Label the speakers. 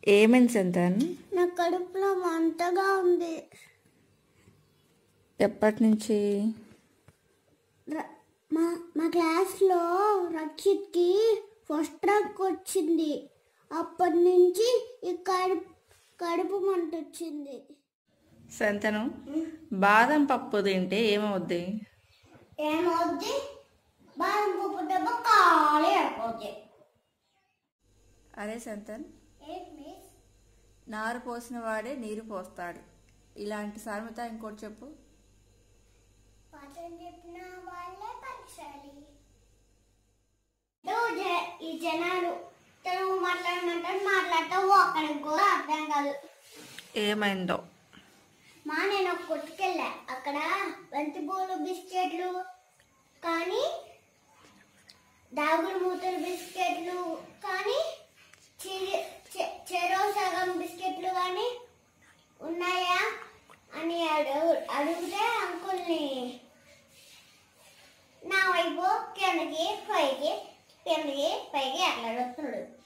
Speaker 1: ఏమైంది సంతాన్
Speaker 2: నా కడుపులో మంటగా ఉంది
Speaker 1: ఎప్పటి నుంచి
Speaker 2: ర- మా మా క్లాస్లో రక్షిత్కి ఫస్ట్ ర్యాంక్ వచ్చింది అప్పటి నుంచి ఈ కడుపు కడుపు మంట వచ్చింది
Speaker 1: సంతను బాదం పప్పు తింటే ఏమవుద్ది
Speaker 2: ఏమవుద్ది బాదం పప్పు దెబ్బ ఖాళీ అయిపోద్ది
Speaker 1: అరే సంతన్
Speaker 2: ఏంటి మిస్
Speaker 1: నారు పోసిన వాడే నీరు పోస్తాడు ఇలాంటి సామెత ఇంకోటి చెప్పు
Speaker 2: పాఠం చెప్పిన వాళ్ళే పరీక్షాలి ఈ జనాలు తెలుగు మాట్లాడమంటారు మాట్లాడతావు అక్కడికి కూడా అర్థం కాదు
Speaker 1: ఏమైందో
Speaker 2: మా నేను ఒక కొట్టుకెళ్ళా అక్కడ బంతిపూలు బిస్కెట్లు కానీ దాగుడు మూతలు బిస్కెట్లు కానీ చి- చె- చెరో సగం బిస్కెట్లు కానీ ఉన్నాయా అని అడుగు అడిగితే అంకుల్ని నా వైపు కిందకి పైకి కిందకి పైకి అట్లా వస్తున్నాడు